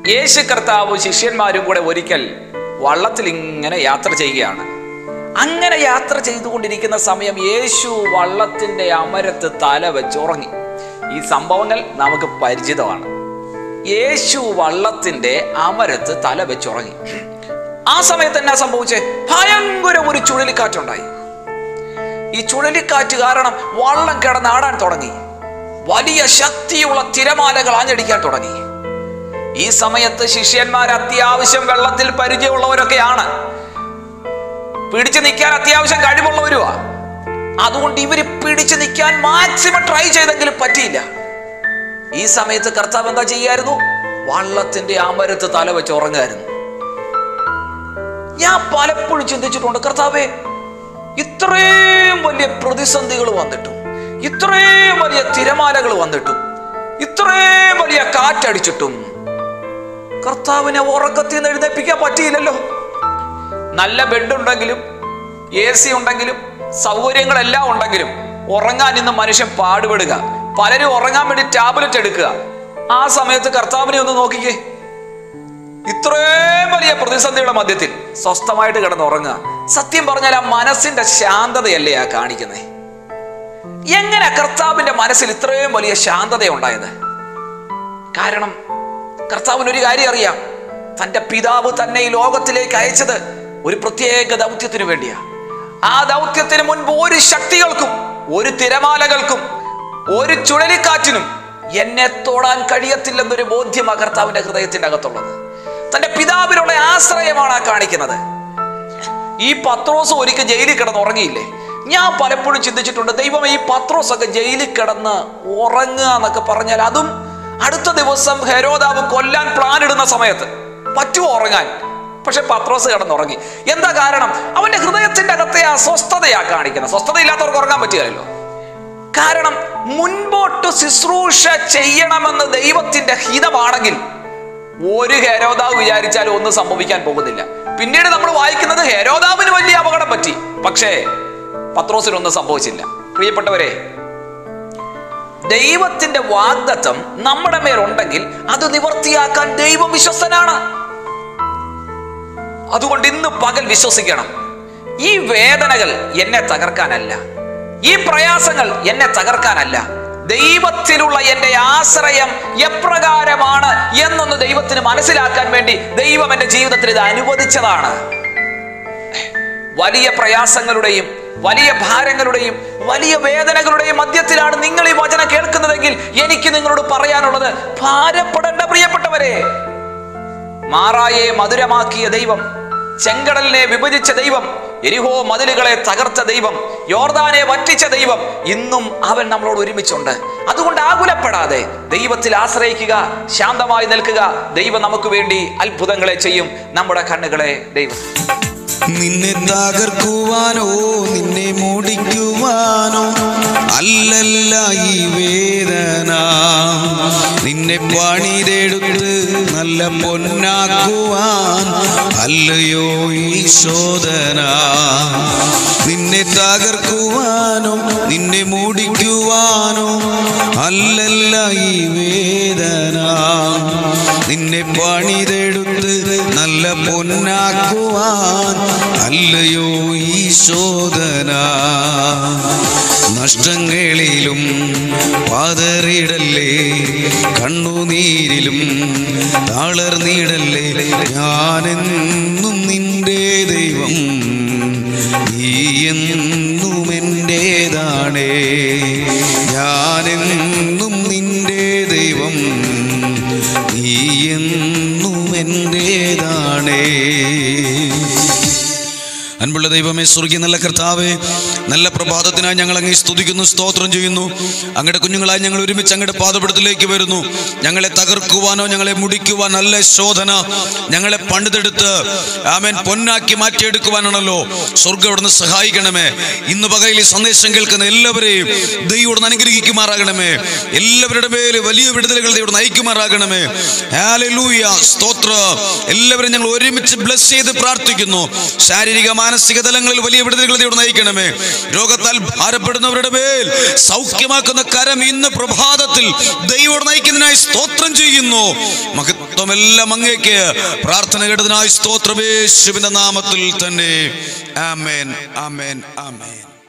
യേശു കർത്താവ് ശിഷ്യന്മാരും കൂടെ ഒരിക്കൽ വള്ളത്തിൽ ഇങ്ങനെ യാത്ര ചെയ്യുകയാണ് അങ്ങനെ യാത്ര ചെയ്തുകൊണ്ടിരിക്കുന്ന സമയം യേശു വള്ളത്തിന്റെ അമരത്ത് തല വെച്ച് ഉറങ്ങി ഈ സംഭവങ്ങൾ നമുക്ക് പരിചിതമാണ് യേശു വള്ളത്തിന്റെ അമരത്ത് തല വെച്ചുറങ്ങി ആ സമയത്ത് എന്നാ സംഭവിച്ചേ ഭയങ്കര ഒരു ചുഴലിക്കാറ്റുണ്ടായി ഈ ചുഴലിക്കാറ്റ് കാരണം വള്ളം കിടന്നാടാൻ തുടങ്ങി വലിയ ശക്തിയുള്ള തിരമാലകൾ ആഞ്ഞടിക്കാൻ തുടങ്ങി ഈ സമയത്ത് ശിഷ്യന്മാർ അത്യാവശ്യം വെള്ളത്തിൽ പരിചയമുള്ളവരൊക്കെയാണ് പിടിച്ചു നിൽക്കാൻ അത്യാവശ്യം കഴിവുള്ളവരുമാ അതുകൊണ്ട് ഇവര് പിടിച്ചു നിൽക്കാൻ മാക്സിമം ട്രൈ ചെയ്തെങ്കിലും പറ്റിയില്ല ഈ സമയത്ത് കർത്താവ് എന്താ ചെയ്യായിരുന്നു വള്ളത്തിന്റെ അമരത്ത് തല വെച്ച് ഉറങ്ങായിരുന്നു ഞാൻ പലപ്പോഴും ചിന്തിച്ചിട്ടുണ്ട് കർത്താവേ ഇത്രയും വലിയ പ്രതിസന്ധികൾ വന്നിട്ടും ഇത്രയും വലിയ തിരമാലകൾ വന്നിട്ടും ഇത്രയും വലിയ കാറ്റടിച്ചിട്ടും കർത്താവിനെ ഉറക്കത്തിൽ നിന്ന് എഴുന്നേൽപ്പിക്കാൻ പറ്റിയില്ലല്ലോ നല്ല ബെഡ് ഉണ്ടെങ്കിലും എ സി ഉണ്ടെങ്കിലും സൗകര്യങ്ങളെല്ലാം ഉണ്ടെങ്കിലും ഉറങ്ങാൻ ഇന്ന് മനുഷ്യൻ പാടുപെടുക പലരും ഉറങ്ങാൻ വേണ്ടി ടാബ്ലറ്റ് എടുക്കുക ആ സമയത്ത് കർത്താവിനെ ഒന്ന് നോക്കിക്കേ ഇത്രയും വലിയ പ്രതിസന്ധിയുടെ മധ്യത്തിൽ സ്വസ്ഥമായിട്ട് കിടന്ന് ഉറങ്ങുക സത്യം പറഞ്ഞാൽ ആ മനസ്സിന്റെ ശാന്തതയല്ലേ ആ കാണിക്കുന്നത് എങ്ങനെ കർത്താവിന്റെ മനസ്സിൽ ഇത്രയും വലിയ ശാന്തത ഉണ്ടായത് കാരണം കർത്താവിന് ഒരു കാര്യം അറിയാം തന്റെ പിതാവ് തന്നെ ഈ ലോകത്തിലേക്ക് അയച്ചത് ഒരു പ്രത്യേക ദൗത്യത്തിന് വേണ്ടിയാ ആ ദൗത്യത്തിന് മുൻപ് ഒരു ശക്തികൾക്കും ഒരു തിരമാലകൾക്കും ഒരു ചുഴലിക്കാറ്റിനും എന്നെ തൊടാൻ കഴിയത്തില്ലെന്നൊരു ബോധ്യം ആ കർത്താവിന്റെ ഹൃദയത്തിന്റെ അകത്തുള്ളത് തന്റെ പിതാവിനുള്ള ആശ്രയമാണ് ആ കാണിക്കുന്നത് ഈ പത്രോസ് ഒരിക്കൽ ജയിലിൽ കിടന്ന് ഉറങ്ങിയില്ലേ ഞാൻ പലപ്പോഴും ചിന്തിച്ചിട്ടുണ്ട് ദൈവം ഈ പത്രോസ് ഒക്കെ ജയിലിൽ കിടന്ന് ഉറങ്ങുക എന്നൊക്കെ പറഞ്ഞാൽ അതും അടുത്ത ദിവസം ഹെരോദാവ് കൊല്ലാൻ പ്ലാൻ ഇടുന്ന സമയത്ത് പറ്റുമോ ഉറങ്ങാൻ പക്ഷെ പത്രോസ് കിടന്നുറങ്ങി എന്താ കാരണം അവന്റെ ഹൃദയത്തിന്റെ അകത്തെ ആ സ്വസ്ഥതയാ കാണിക്കുന്നത് സ്വസ്ഥതയില്ലാത്തവർക്ക് ഉറങ്ങാൻ പറ്റുകയല്ലോ കാരണം മുൻപോട്ട് ശുശ്രൂഷ ചെയ്യണമെന്ന് ദൈവത്തിന്റെ ഹിതമാണെങ്കിൽ ഒരു ഹേരോദാവ് വിചാരിച്ചാലും ഒന്നും സംഭവിക്കാൻ പോകുന്നില്ല പിന്നീട് നമ്മൾ വായിക്കുന്നത് ഹേരോദാവിന് വലിയ അപകടം പറ്റി പക്ഷേ പത്രോസിനൊന്നും സംഭവിച്ചില്ല പ്രിയപ്പെട്ടവരെ ദൈവത്തിന്റെ വാഗ്ദത്തം നമ്മുടെ മേലുണ്ടെങ്കിൽ അത് നിവർത്തിയാക്കാൻ ദൈവം വിശ്വസ്തനാണ് അതുകൊണ്ട് ഇന്ന് പകൽ വിശ്വസിക്കണം ഈ വേദനകൾ എന്നെ തകർക്കാനല്ല ഈ പ്രയാസങ്ങൾ എന്നെ തകർക്കാനല്ല ദൈവത്തിലുള്ള എൻ്റെ ആശ്രയം എപ്രകാരമാണ് എന്നൊന്ന് ദൈവത്തിന് മനസ്സിലാക്കാൻ വേണ്ടി ദൈവം എൻ്റെ ജീവിതത്തിൽ ഇത് അനുവദിച്ചതാണ് വലിയ പ്രയാസങ്ങളുടെയും വലിയ ഭാരങ്ങളുടെയും വലിയ വേദനകളുടെയും മധ്യത്തിലാണ് നിങ്ങൾ ഈ വചനം കേൾക്കുന്നതെങ്കിൽ എനിക്ക് നിങ്ങളോട് പറയാനുള്ളത് ഭാരപ്പെടേണ്ട പ്രിയപ്പെട്ടവരെ മാറായെ മധുരമാക്കിയ ദൈവം ചെങ്കടലിനെ വിഭജിച്ച ദൈവം എരിഹോ മതിലുകളെ തകർത്ത ദൈവം യോർദാനെ വറ്റിച്ച ദൈവം ഇന്നും അവൻ നമ്മളോട് ഒരുമിച്ചുണ്ട് അതുകൊണ്ട് ആകുലപ്പെടാതെ ദൈവത്തിൽ ആശ്രയിക്കുക ശാന്തമായി നിൽക്കുക ദൈവം നമുക്ക് വേണ്ടി അത്ഭുതങ്ങളെ ചെയ്യും നമ്മുടെ കണ്ണുകളെ ദൈവം നിന്നെ തകർക്കുവാനോ നിന്നെ മൂടിക്കുവാനോ അല്ലല്ല ഈ വേദന നിന്നെ പണിതെടുത്ത് നല്ല പൊന്നാക്കുവാൻ അല്ലയോ ഈ ശോധന നിന്നെ തകർക്കുവാനോ നിന്നെ മൂടിക്കുവാനോ അല്ലല്ല ഈ വേദന നിന്നെ പണിതെടുത്ത് നല്ല പൊന്നാക്കുവാൻ അല്ലയോ ഈ ശോധന നഷ്ടങ്ങളിലും പാതറിടല്ലേ കണ്ണുനീരിലും താളർന്നിടല്ലേ ഞാനെന്നും നിന്റെ ദൈവം നീ എന്നും എൻ്റേതാണേ ഞാനെന്നും നിന്റെ ദൈവം നീ എന്നും എൻ്റേതാണേ അൻപുള്ള ദൈവമേ സ്വർഗീയ നല്ല കർത്താവേ നല്ല പ്രഭാതത്തിനായി ഞങ്ങൾ അങ്ങേ സ്തുതിക്കുന്നു സ്തോത്രം ചെയ്യുന്നു അങ്ങയുടെ കുഞ്ഞുങ്ങളായി ഞങ്ങൾ ഒരുമിച്ച് അങ്ങയുടെ പാദപടത്തിലേക്ക് വരുന്നു ഞങ്ങളെ തകർക്കുവാനോ ഞങ്ങളെ മുടിക്കുവാൻ നല്ല ശോധന ഞങ്ങളെ പണിതെടുത്ത് ആമേൻ പൊന്നാക്കി മാറ്റിയെടുക്കുവാനാണല്ലോ സ്വർഗം ഇവിടുന്ന് സഹായിക്കണമേ ഇന്ന് പകയിൽ ഈ സന്ദേശം കേൾക്കുന്ന എല്ലാവരെയും ദൈവം അനുഗ്രഹിക്കുമാറാകണമേ എല്ലാവരുടെ മേല് വലിയ വിടുതലുകൾ ദൈവം നയിക്കുമാറാകണമേ ഹാലലൂയ സ്തോത്ര എല്ലാവരും ഞങ്ങൾ ഒരുമിച്ച് ബ്ലസ് ചെയ്ത് പ്രാർത്ഥിക്കുന്നു ശാരീരിക മാനസിക തലങ്ങളിൽ വലിയ വിടുതലുകൾ ദൈവം നയിക്കണമേ രോഗത്താൽ ഭാരപ്പെടുന്നവരുടെ മേൽ സൗഖ്യമാക്കുന്ന കരം ഇന്ന് പ്രഭാതത്തിൽ ദൈവം നയിക്കുന്നതിനായി സ്തോത്രം ചെയ്യുന്നു മഹത്വമെല്ലാം അങ്ങേക്ക് പ്രാർത്ഥന കേട്ടതിനായി സ്തോത്രമേശുവിന്റെ നാമത്തിൽ തന്നെ ആമേൻ ആമേൻ ആമേൻ